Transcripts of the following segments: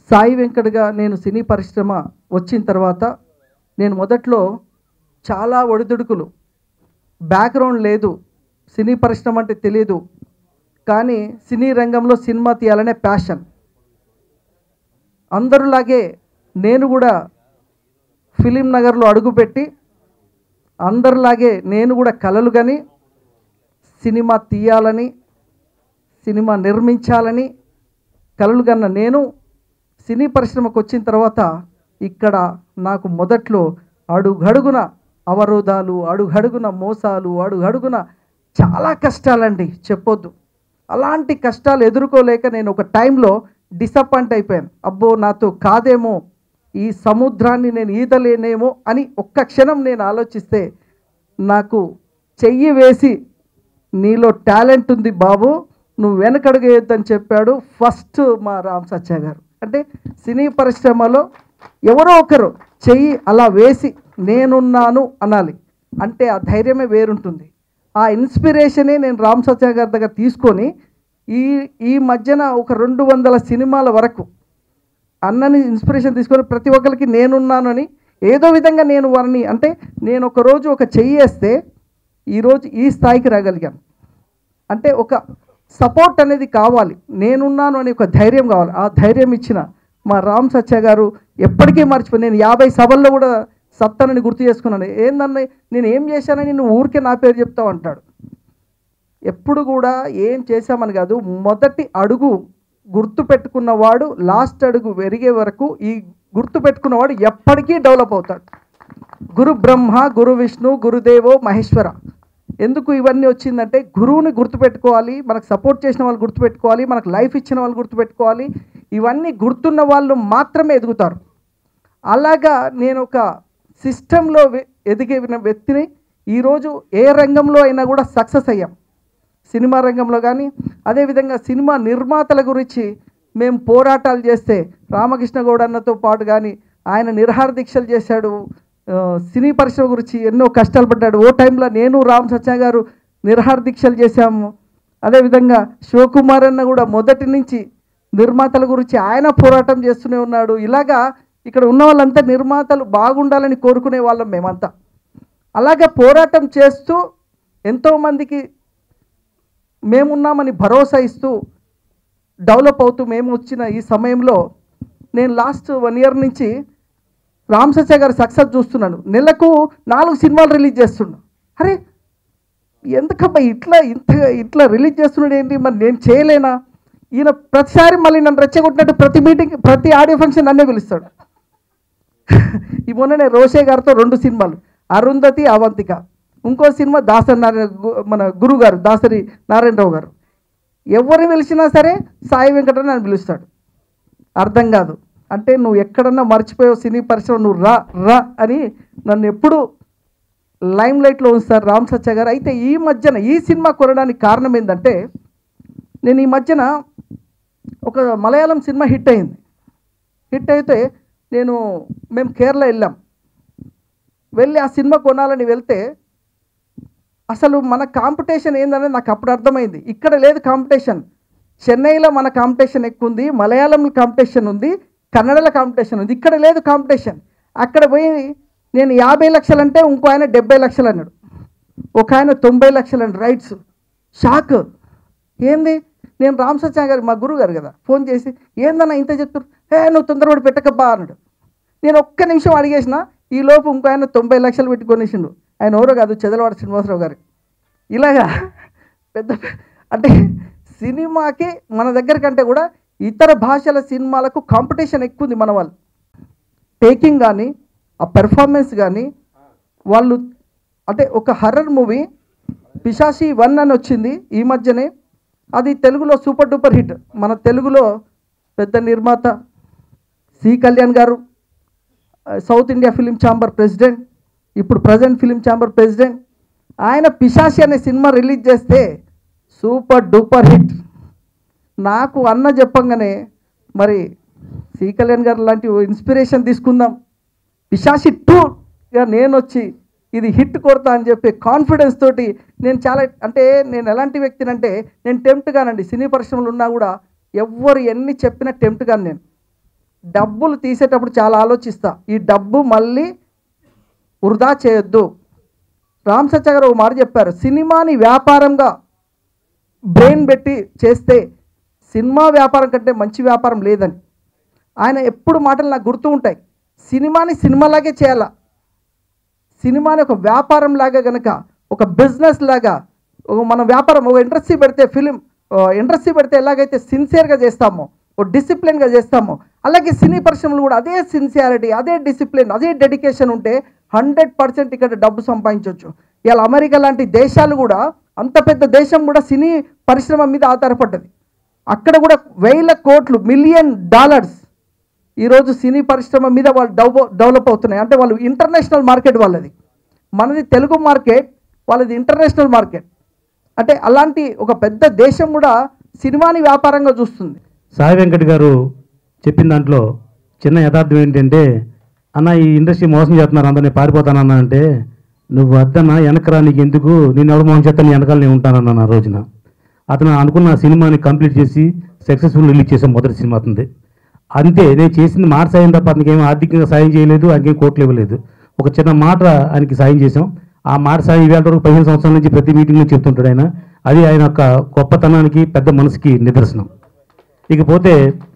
సాయి వెంకట్గా నేను సినీ పరిశ్రమ వచ్చిన తర్వాత నేను మొదట్లో చాలా ఒడిదుడుకులు బ్యాక్గ్రౌండ్ లేదు సినీ పరిశ్రమ అంటే తెలియదు కానీ సినీ రంగంలో సినిమా తీయాలనే ప్యాషన్ అందరిలాగే నేను కూడా ఫిలిం నగర్లో అడుగుపెట్టి అందరిలాగే నేను కూడా కలలు కానీ సినిమా తీయాలని సినిమా నిర్మించాలని కలలు కన్న నేను సినీ పరిశ్రమకు వచ్చిన తర్వాత ఇక్కడ నాకు మొదట్లో అడుగడుగున అవరోధాలు అడుగడుగున మోసాలు అడుగడుగున చాలా కష్టాలండి చెప్పొద్దు అలాంటి కష్టాలు ఎదుర్కోలేక నేను ఒక టైంలో డిసప్పాయింట్ అయిపోయాను అబ్బో నాతో కాదేమో ఈ సముద్రాన్ని నేను ఈదలేనేమో అని ఒక్క క్షణం నేను ఆలోచిస్తే నాకు చెయ్యి వేసి నీలో టాలెంట్ ఉంది బాబు నువ్వు వెనకడుగేయొద్దని చెప్పాడు ఫస్ట్ మా రామ్ సత్య గారు అంటే సినీ పరిశ్రమలో ఎవరో ఒకరు చెయ్యి అలా వేసి నేనున్నాను అనాలి అంటే ఆ ధైర్యమే వేరుంటుంది ఆ ఇన్స్పిరేషనే నేను రామ్ సత్య గారి దగ్గర తీసుకొని ఈ ఈ మధ్యన ఒక రెండు వందల సినిమాల వరకు అన్నని ఇన్స్పిరేషన్ తీసుకొని ప్రతి ఒక్కరికి నేనున్నానని ఏదో విధంగా నేను వారిని అంటే నేను ఒక రోజు ఒక చెయ్యి వేస్తే ఈరోజు ఈ స్థాయికి రాగలిగాను అంటే ఒక సపోర్ట్ అనేది కావాలి నేనున్నాను అని ఒక ధైర్యం కావాలి ఆ ధైర్యం ఇచ్చిన మా రామ్ సత్య గారు ఎప్పటికీ మర్చిపోయి నేను యాభై సభల్లో కూడా సత్తానని గుర్తు చేసుకున్నాను ఏందన్న నేను ఏం చేశానని నువ్వు ఊరికే నా పేరు చెప్తావు అంటాడు ఎప్పుడు కూడా ఏం చేశామని కాదు మొదటి అడుగు గుర్తు పెట్టుకున్నవాడు లాస్ట్ అడుగు వెరిగే వరకు ఈ గుర్తు పెట్టుకున్నవాడు ఎప్పటికీ డెవలప్ అవుతాడు గురు బ్రహ్మ గురు విష్ణు గురుదేవో మహేశ్వర ఎందుకు ఇవన్నీ వచ్చిందంటే గురువుని గుర్తుపెట్టుకోవాలి మనకు సపోర్ట్ చేసిన వాళ్ళు గుర్తుపెట్టుకోవాలి మనకు లైఫ్ ఇచ్చిన వాళ్ళు గుర్తుపెట్టుకోవాలి ఇవన్నీ గుర్తున్న వాళ్ళు మాత్రమే ఎదుగుతారు అలాగా నేను ఒక సిస్టంలో ఎదిగిన వ్యక్తిని ఈరోజు ఏ రంగంలో అయినా కూడా సక్సెస్ అయ్యాం సినిమా రంగంలో కానీ అదేవిధంగా సినిమా నిర్మాతల గురించి మేము పోరాటాలు చేస్తే రామకృష్ణ గౌడ్ అన్నతో పాటు కానీ ఆయన నిర్హార దీక్షలు చేశాడు ఆ, సినీ పరిశ్రమ గురించి ఎన్నో కష్టాలు పడ్డాడు ఓ టైంలో నేను రామ్ సత్య గారు నిర్హార దీక్షలు చేశాము అదేవిధంగా శివకుమార్ అన్న కూడా మొదటి నుంచి నిర్మాతల గురించి ఆయన పోరాటం చేస్తూనే ఉన్నాడు ఇలాగా ఇక్కడ ఉన్న వాళ్ళంతా నిర్మాతలు బాగుండాలని కోరుకునే వాళ్ళం మేమంతా అలాగే పోరాటం చేస్తూ ఎంతోమందికి మేమున్నామని భరోసా ఇస్తూ డెవలప్ అవుతూ మేము వచ్చిన ఈ సమయంలో నేను లాస్ట్ వన్ ఇయర్ నుంచి రామ్ సత్య గారి సక్సెస్ చూస్తున్నాను నెలకు నాలుగు సినిమాలు రిలీజ్ చేస్తున్నాను అరే ఎందుకబ్బా ఇట్లా ఇంత ఇట్లా రిలీజ్ చేస్తున్నాడు ఏంటి మరి నేను చేయలేనా ఈయన ప్రతిసారి మళ్ళీ నన్ను రెచ్చగొట్టినట్టు ప్రతి మీటింగ్ ప్రతి ఆడియో ఫంక్షన్ నన్నే పిలుస్తాడు ఈ మొన్ననే రోషే గారితో రెండు సినిమాలు అరుంధతి అవంతిక ఇంకో సినిమా దాసరి నారాయణ గు- మన గురువు గారు దాసరి నారాయణరావు గారు ఎవరిని పిలిచినా సరే సాయి వెంకట నన్ను పిలుస్తాడు అర్థం కాదు అంటే నువ్వు ఎక్కడన్నా మర్చిపోయావు సినీ పరిశ్రమ నువ్వు రా రా అని నన్ను ఎప్పుడు లైమ్ లైట్లో ఉంచుతారు రామ్ సత్య గారు అయితే ఈ మధ్యన ఈ సినిమా కొనడానికి కారణం ఏంటంటే నేను ఈ మధ్యన ఒక మలయాళం సినిమా హిట్ అయింది హిట్ అయితే నేను మేము కేరళ వెళ్ళాం వెళ్ళి ఆ సినిమా కొనాలని వెళ్తే అసలు మన కాంపిటీషన్ ఏందనేది నాకు అప్పుడు అర్థమైంది ఇక్కడ లేదు కాంపిటీషన్ చెన్నైలో మన కాంపిటీషన్ ఎక్కువ ఉంది మలయాళంలో కాంపిటీషన్ ఉంది కన్నడలో కాంపిటీషన్ ఉంది ఇక్కడ లేదు కాంపిటీషన్ అక్కడ పోయి నేను యాభై లక్షలు అంటే ఇంకో ఆయన డెబ్బై లక్షలు అన్నాడు ఒక ఆయన తొంభై లక్షలు అండి రైట్స్ షాక్ ఏంది నేను రామ్ సత్య గారు మా గురువు గారు కదా ఫోన్ చేసి ఏందన్నా ఇంత చెప్తారు ఏ నువ్వు తొందరపడి పెట్టకబ్బా అన్నాడు నేను ఒక్క నిమిషం అడిగేసిన ఈ లోపు ఇంకో ఆయన తొంభై లక్షలు పెట్టి కొనేసిండు ఆయన ఎవరో కాదు చెదలవాడ శ్రీనివాసరావు గారు ఇలాగా పెద్ద అంటే సినిమాకి మన దగ్గర కంటే కూడా ఇతర భాషల సినిమాలకు కాంపిటీషన్ ఎక్కువ ఉంది మన వాళ్ళు టేకింగ్ కానీ ఆ పెర్ఫార్మెన్స్ కానీ వాళ్ళు అంటే ఒక హర్రర్ మూవీ పిశాసి వన్ అని వచ్చింది ఈ మధ్యనే అది తెలుగులో సూపర్ డూపర్ హిట్ మన తెలుగులో పెద్ద నిర్మాత సి కళ్యాణ్ గారు ఆ, south India film chamber president ఇప్పుడు ప్రజెంట్ ఫిలిం ఛాంబర్ ప్రెసిడెంట్ ఆయన పిశాసి అనే సినిమా రిలీజ్ చేస్తే సూపర్ డూపర్ హిట్ నాకు అన్న చెప్పంగానే మరి సి కళ్యాణ్ గారు లాంటి ఇన్స్పిరేషన్ తీసుకుందాం పిశాసి టూగా నేను వచ్చి ఇది హిట్ కొడతా అని చెప్పి కాన్ఫిడెన్స్ తోటి నేను చాలా అంటే నేను ఎలాంటి వ్యక్తిని అంటే నేను టెంప్ట్ కానండి సినీ పరిశ్రమలు ఉన్నా కూడా ఎవ్వరు ఎన్ని చెప్పినా టెంప్ట్ కాను నేను డబ్బులు తీసేటప్పుడు చాలా ఆలోచిస్తా ఈ డబ్బు మళ్ళీ వృధా చేయొద్దు రామ్ సత్య గారు ఒక మాట చెప్పారు సినిమాని వ్యాపారంగా బ్రెయిన్ పెట్టి చేస్తే సినిమా వ్యాపారం కంటే మంచి వ్యాపారం లేదని ఆయన ఎప్పుడు మాటలు నాకు గుర్తు ఉంటాయి సినిమాని సినిమాలాగే చేయాలా సినిమాని ఒక వ్యాపారం లాగా గనక ఒక బిజినెస్ లాగా ఒక మన వ్యాపారం ఒక ఇండస్ట్రీ పెడితే ఫిలిం ఇండస్ట్రీ పెడితే ఎలాగైతే సిన్సియర్గా చేస్తామో ఒక డిసిప్లిన్గా చేస్తామో అలాగే సినీ పరిశ్రమలు కూడా అదే సిన్సియారిటీ అదే డిసిప్లిన్ అదే డెడికేషన్ ఉంటే హండ్రెడ్ పర్సెంట్ ఇక్కడ డబ్బు సంపాదించవచ్చు ఇవాళ అమెరికా లాంటి దేశాలు కూడా అంత పెద్ద దేశం కూడా సినీ పరిశ్రమ మీద ఆధారపడ్డది అక్కడ కూడా వేల కోట్లు మిలియన్ డాలర్స్ ఈరోజు సినీ పరిశ్రమ మీద వాళ్ళు డెవ డెవలప్ అవుతున్నాయి అంటే వాళ్ళు ఇంటర్నేషనల్ మార్కెట్ వాళ్ళది మనది తెలుగు మార్కెట్ వాళ్ళది ఇంటర్నేషనల్ మార్కెట్ అంటే అలాంటి ఒక పెద్ద దేశం కూడా సినిమాని వ్యాపారంగా చూస్తుంది సాయి వెంకట్ గారు చెప్పిన దాంట్లో చిన్న యథార్థం ఏంటంటే అన్న ఈ ఇండస్ట్రీ మోసం చేస్తున్నారు అందరినీ పారిపోతానన్నా అంటే నువ్వు వద్దన్నా వెనకరా నీకు ఎందుకు నేను ఎవరు మోసం చేస్తాను వెనకాల నేను ఉంటానన్న ఆ రోజున అతను అనుకున్న సినిమాని కంప్లీట్ చేసి సక్సెస్ఫుల్ రిలీజ్ చేసాం మొదటి సినిమా అతనిది అంతే నేను చేసింది మాట సాయం తప్ప అతనికి ఏం ఆర్థికంగా సాయం చేయలేదు ఆయనకేం కోట్లు ఇవ్వలేదు ఒక చిన్న మాట ఆయనకి సాయం చేసాం ఆ మాట సాయం ఇవాళ వరకు పదిహేను సంవత్సరాల నుంచి ప్రతి మీటింగ్లో చెప్తుంటాడు ఆయన అది ఆయన యొక్క గొప్పతనానికి పెద్ద మనసుకి నిదర్శనం ఇకపోతే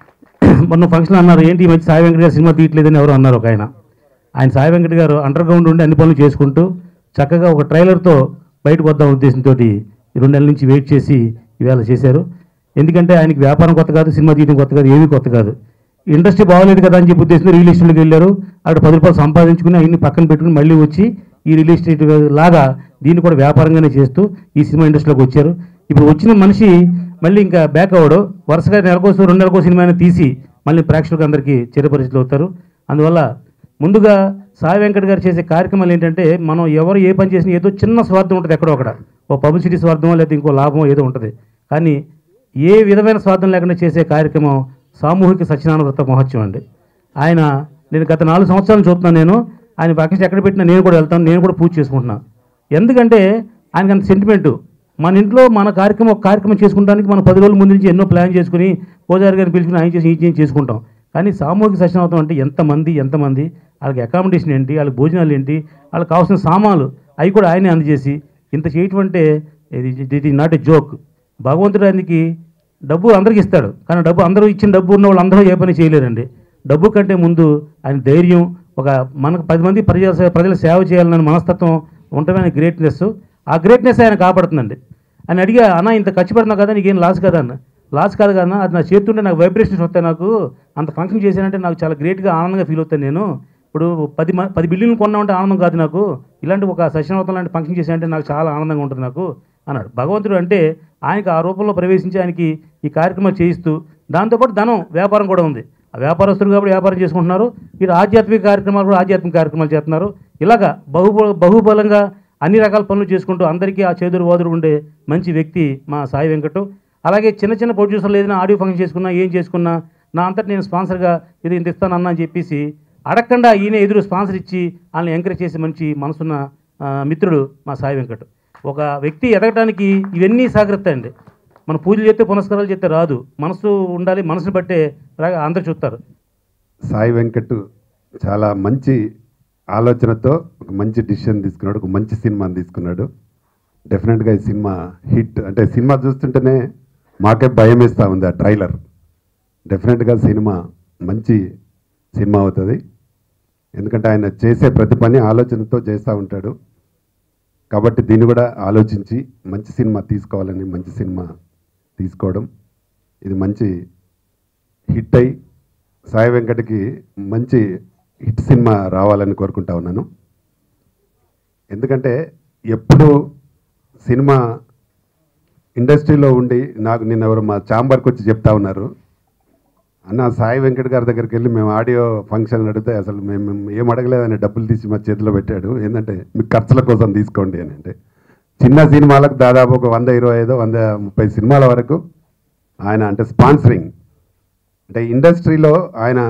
మొన్న ఫంక్షన్ అన్నారు ఏంటి ఈ మధ్య సాయి వెంకట గారు సినిమా తీయట్లేదని ఎవరు అన్నారు ఒక ఆయన ఆయన సాయి వెంకట గారు అండర్ గ్రౌండ్ ఉండి అన్ని పనులు చేసుకుంటూ చక్కగా ఒక ట్రైలర్తో బయటకు వద్దాం ఉద్దేశంతో రెండు నెలల నుంచి వెయిట్ చేసి ఇవాళ చేశారు ఎందుకంటే ఆయనకి వ్యాపారం కొత్త కాదు సినిమా తీయడం కొత్త కాదు ఏమీ కొత్త కాదు ఇండస్ట్రీ బాగోలేదు కదా అని చెప్పి ఉద్దేశంతో రియల్ ఎస్టేట్కి వెళ్ళారు అక్కడ పది రూపాయలు సంపాదించుకుని అవన్నీ పక్కన పెట్టుకుని మళ్ళీ వచ్చి ఈ రియల్ ఎస్టేట్ లాగా దీన్ని కూడా వ్యాపారంగానే చేస్తూ ఈ సినిమా ఇండస్ట్రీలోకి వచ్చారు ఇప్పుడు వచ్చిన మనిషి మళ్ళీ ఇంకా బ్యాక్ అవ్వడు వరుసగా నెలకోసం రెండు నెలకో సినిమాని తీసి మళ్ళీ ప్రేక్షకులకు అందరికీ చిరపరిచితులు అవుతారు అందువల్ల ముందుగా సాయి వెంకట్ గారు చేసే కార్యక్రమాలు ఏంటంటే మనం ఎవరు ఏ పని చేసినా ఏదో చిన్న స్వార్థం ఉంటుంది ఎక్కడో అక్కడ ఓ పబ్లిసిటీ స్వార్థమో లేదా ఇంకో లాభమో ఏదో ఉంటుంది కానీ ఏ విధమైన స్వార్థం లేకుండా చేసే కార్యక్రమం సామూహిక సత్యనారాయణ వ్రత మహోత్సవం అండి ఆయన నేను గత నాలుగు సంవత్సరాలు చూస్తున్నాను నేను ఆయన పక్కన ఎక్కడ పెట్టినా నేను కూడా వెళ్తాను నేను కూడా పూజ చేసుకుంటున్నాను ఎందుకంటే ఆయనకి అంత సెంటిమెంటు మన ఇంట్లో మన కార్యక్రమం ఒక కార్యక్రమం చేసుకుంటానికి మనం పది రోజుల ముందు నుంచి ఎన్నో ప్లాన్ చేసుకుని పూజారి గారిని పిలుచుకుని ఆయన చేసి ఈ చేసి చేసుకుంటాం కానీ సామూహిక సత్యనావతం అంటే ఎంతమంది ఎంతమంది వాళ్ళకి అకామిడేషన్ ఏంటి వాళ్ళకి భోజనాలు ఏంటి వాళ్ళకి కావాల్సిన సామాన్లు అవి కూడా ఆయనే అందజేసి ఇంత చేయటం అంటే ఇది it is not a joke భగవంతుడు ఆయనకి డబ్బు అందరికి ఇస్తాడు కానీ డబ్బు అందరూ ఇచ్చిన డబ్బు ఉన్న వాళ్ళు అందరూ ఏ పని చేయలేరండి డబ్బు కంటే ముందు ఆయన ధైర్యం ఒక మనకు పది మంది ప్రజల సే- ప్రజల సేవ చేయాలన్న మనస్తత్వం ఉండటమే ఆయన గ్రేట్నెస్ ఆ గ్రేట్నెస్ ఆయన కాపాడుతుందండి ఆయన అడిగా అన్న ఇంత ఖర్చు పెడుతున్నావు కదా నీకేం లాస్ కదా అన్న లాస్ కాదు కదా అది నా చేతుంటే నాకు వైబ్రేషన్స్ వస్తాయి నాకు అంత ఫంక్షన్ చేశానంటే నాకు చాలా గ్రేట్గా ఆనందంగా ఫీల్ అవుతాను నేను ఇప్పుడు పది మ- పది బిల్లులు కొన్నామంటే ఆనందం కాదు నాకు ఇలాంటి ఒక సత్యనవతం లాంటి ఫంక్షన్ చేశానంటే నాకు చాలా ఆనందంగా ఉంటుంది నాకు అన్నాడు భగవంతుడు అంటే ఆయనకి ఆ రూపంలో ప్రవేశించి ఆయనకి ఈ కార్యక్రమం చేయిస్తూ దాంతోపాటు ధనం వ్యాపారం కూడా ఉంది ఆ వ్యాపారస్తులు కాబట్టి వ్యాపారం చేసుకుంటున్నారు వీరు ఆధ్యాత్మిక కార్యక్రమాలు కూడా ఆధ్యాత్మిక కార్యక్రమాలు చేస్తున్నారు ఇలాగా బహుబ బహుబలంగా అన్ని రకాల పనులు చేసుకుంటూ అందరికీ ఆ చేదురు వాదురు ఉండే మంచి వ్యక్తి మా సాయి వెంకట్ అలాగే చిన్న చిన్న ప్రొడ్యూసర్లు ఏదైనా ఆడియో ఫంక్షన్ చేసుకున్నా ఏం చేసుకున్నా నా అంతటి నేను స్పాన్సర్గా ఇది ఇంత ఇస్తానన్నా అని చెప్పేసి అడగకుండా ఈయన ఎదురు స్పాన్సర్ ఇచ్చి వాళ్ళని ఎంకరేజ్ చేసే మంచి మనసున్న ఆ, మిత్రుడు మా సాయి వెంకట్ ఒక వ్యక్తి ఎదగటానికి ఇవన్నీ సహకరిస్తాయండి మన పూజలు చేస్తే పునస్కారాలు చేస్తే రాదు మనసు ఉండాలి మనసుని బట్టే రా- అందరు చూస్తారు సాయి వెంకట్ చాలా మంచి ఆలోచనతో ఒక మంచి డిసిషన్ తీసుకున్నాడు ఒక మంచి సినిమాని తీసుకున్నాడు డెఫినెట్గా ఈ సినిమా హిట్ అంటే సినిమా చూస్తుంటేనే మాకే భయం వేస్తూ ఉంది ఆ ట్రైలర్ డెఫినెట్గా సినిమా మంచి సినిమా అవుతుంది ఎందుకంటే ఆయన చేసే ప్రతి పని ఆలోచనతో చేస్తూ ఉంటాడు కాబట్టి దీన్ని కూడా ఆలోచించి మంచి సినిమా తీసుకోవాలని మంచి సినిమా తీసుకోవడం ఇది మంచి హిట్ అయి సాయి వెంకట్కి మంచి హిట్ సినిమా రావాలని కోరుకుంటా ఉన్నాను ఎందుకంటే ఎప్పుడు సినిమా ఇండస్ట్రీలో ఉండి నాకు నిన్న ఎవరు మా ఛాంబర్కి వచ్చి చెప్తా ఉన్నారు అన్న సాయి వెంకట్ గారి దగ్గరికి వెళ్ళి మేము ఆడియో ఫంక్షన్ అడిగితే అసలు మేము మేము ఏం అడగలేదని డబ్బులు తీసి మా చేతిలో పెట్టాడు ఏంటంటే మీ ఖర్చుల కోసం తీసుకోండి అని అంటే చిన్న సినిమాలకు దాదాపు ఒక వంద ఇరవై ఐదు వంద ముప్పై సినిమాల వరకు ఆయన అంటే స్పాన్సరింగ్ అంటే ఇండస్ట్రీలో ఆయన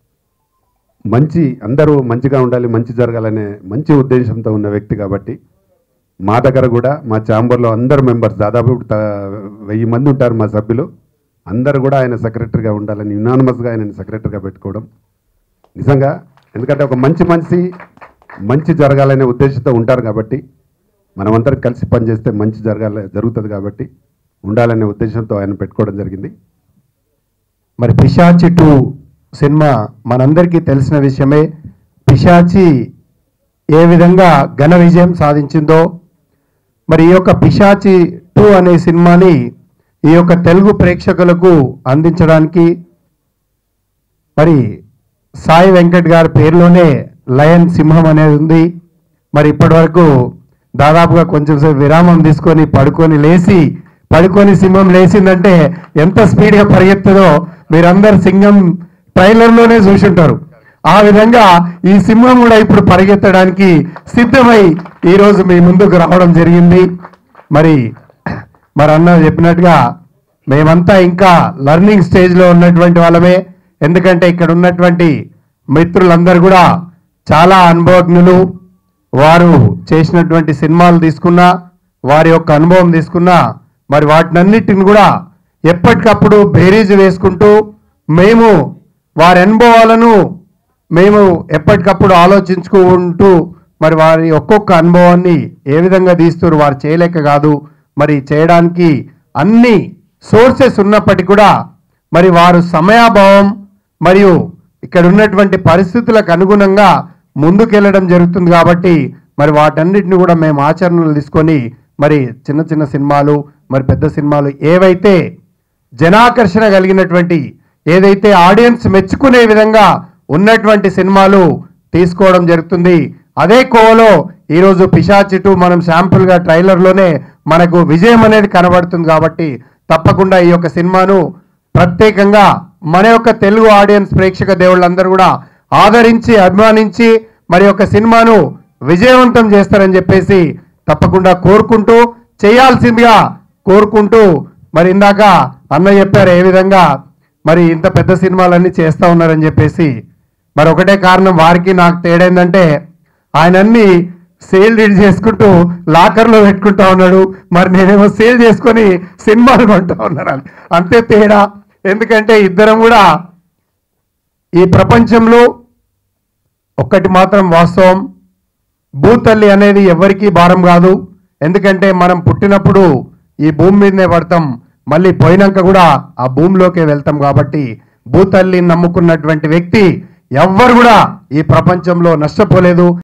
మంచి అందరూ మంచిగా ఉండాలి మంచి జరగాలనే మంచి ఉద్దేశంతో ఉన్న వ్యక్తి కాబట్టి మా దగ్గర కూడా మా ఛాంబర్లో అందరు మెంబర్స్ దాదాపు ఇప్పుడు త- వెయ్యి మంది ఉంటారు మా సభ్యులు అందరు కూడా ఆయన సెక్రటరీగా ఉండాలని యునానిమస్గా ఆయనని సెక్రటరీగా పెట్టుకోవడం నిజంగా ఎందుకంటే ఒక మంచి మనిషి మంచి జరగాలనే ఉద్దేశంతో ఉంటారు కాబట్టి మనమందరం కలిసి పనిచేస్తే మంచి జరగాలి జరుగుతుంది కాబట్టి ఉండాలనే ఉద్దేశంతో ఆయన పెట్టుకోవడం జరిగింది మరి పిశాచి టూ సినిమా మనందరికీ తెలిసిన విషయమే పిశాచి ఏ విధంగా ఘన విజయం సాధించిందో మరి ఈ యొక్క పిశాచి టూ అనే సినిమాని ఈ యొక్క తెలుగు ప్రేక్షకులకు అందించడానికి మరి సాయి వెంకట్ గారి పేరులోనే లయన్ సింహం అనేది ఉంది మరి ఇప్పటి వరకు దాదాపుగా కొంచెం సేపు విరామం తీసుకొని పడుకొని లేచి పడుకొని సింహం లేచిందంటే ఎంత స్పీడ్గా పరిగెత్తుందో మీరందరు సింహం ట్రైలర్లోనే చూసుంటారు ఆ విధంగా ఈ సింహం కూడా ఇప్పుడు పరిగెత్తడానికి సిద్ధమై ఈరోజు మీ ముందుకు రావడం జరిగింది మరి మరి అన్న చెప్పినట్టుగా మేమంతా ఇంకా లర్నింగ్ స్టేజ్లో ఉన్నటువంటి వాళ్ళమే ఎందుకంటే ఇక్కడ ఉన్నటువంటి మిత్రులందరూ కూడా చాలా అనుభవజ్ఞులు వారు చేసినటువంటి సినిమాలు తీసుకున్నా వారి యొక్క అనుభవం తీసుకున్నా మరి వాటినన్నిటిని కూడా ఎప్పటికప్పుడు బేరీజు వేసుకుంటూ మేము వారి అనుభవాలను మేము ఎప్పటికప్పుడు ఆలోచించుకుంటూ మరి వారి ఒక్కొక్క అనుభవాన్ని ఏ విధంగా తీస్తారు వారు చేయలేక కాదు మరి చేయడానికి అన్ని సోర్సెస్ ఉన్నప్పటికీ కూడా మరి వారు సమయాభావం మరియు ఇక్కడ ఉన్నటువంటి పరిస్థితులకు అనుగుణంగా ముందుకెళ్ళడం జరుగుతుంది కాబట్టి మరి వాటన్నిటిని కూడా మేము ఆచరణలు తీసుకొని మరి చిన్న చిన్న సినిమాలు మరి పెద్ద సినిమాలు ఏవైతే జనాకర్షణ కలిగినటువంటి ఏదైతే ఆడియన్స్ మెచ్చుకునే విధంగా ఉన్నటువంటి సినిమాలు తీసుకోవడం జరుగుతుంది అదే కోవలో ఈరోజు పిశాచి టూ మనం శాంపుల్గా ట్రైలర్లోనే మనకు విజయం అనేది కనబడుతుంది కాబట్టి తప్పకుండా ఈ యొక్క సినిమాను ప్రత్యేకంగా మన యొక్క తెలుగు ఆడియన్స్ ప్రేక్షక దేవుళ్ళందరూ కూడా ఆదరించి అభిమానించి మరి యొక్క సినిమాను విజయవంతం చేస్తారని చెప్పేసి తప్పకుండా కోరుకుంటూ చేయాల్సిందిగా కోరుకుంటూ మరి ఇందాక అన్న చెప్పారు ఏ విధంగా మరి ఇంత పెద్ద సినిమాలన్నీ చేస్తూ ఉన్నారని చెప్పేసి మరి ఒకటే కారణం వారికి నాకు తేడా ఏంటంటే ఆయన అన్ని సేల్ రీడ్ చేసుకుంటూ లాకర్లో పెట్టుకుంటా ఉన్నాడు మరి నేనేమో సేల్ చేసుకొని సినిమాలు కొంటా ఉన్నాను అంతే తేడా ఎందుకంటే ఇద్దరం కూడా ఈ ప్రపంచంలో ఒక్కటి మాత్రం వాస్తవం భూతల్లి అనేది ఎవరికీ భారం కాదు ఎందుకంటే మనం పుట్టినప్పుడు ఈ భూమి మీదనే పడతాం మళ్ళీ పోయినాక కూడా ఆ భూమిలోకే వెళ్తాం కాబట్టి భూతల్లిని నమ్ముకున్నటువంటి వ్యక్తి ఎవ్వరు కూడా ఈ ప్రపంచంలో నష్టపోలేదు